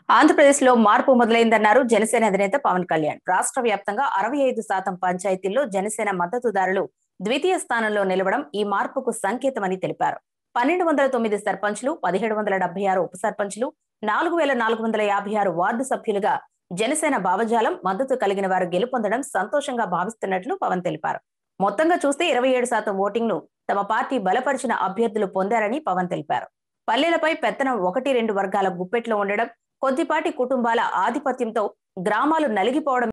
ఆంధ్రప్రదేశ్ లో మార్పు మొదలైందన్నారు జనసేన అధినేత పవన్ కళ్యాణ్ రాష్ట్ర వ్యాప్తంగా అరవై ఐదు శాతం పంచాయతీల్లో జనసేన మద్దతుదారులు ద్వితీయ స్థానంలో నిలవడం ఈ మార్పుకు సంకేతమని తెలిపారు పన్నెండు వందల తొమ్మిది సర్పంచ్లు పదిహేడు వందల డెబ్బై ఆరు ఉప సర్పంచ్లు నాలుగు వేల నాలుగు వందల యాభై ఆరు వార్డు సభ్యులుగా జనసేన భావజాలం మద్దతు కలిగిన వారు గెలుపొందడం సంతోషంగా భావిస్తున్నట్లు పవన్ తెలిపారు మొత్తంగా చూస్తే ఇరవై ఏడు శాతం ఓటింగ్ను తమ పార్టీ బలపరిచిన అభ్యర్థులు పొందారని పవన్ తెలిపారు పల్లెలపై పెత్తనం ఒకటి రెండు వర్గాల గుప్పెట్లో ఉండడం కొద్దిపాటి కుటుంబాల ఆధిపత్యంతో గ్రామాలు నలిగిపోవడం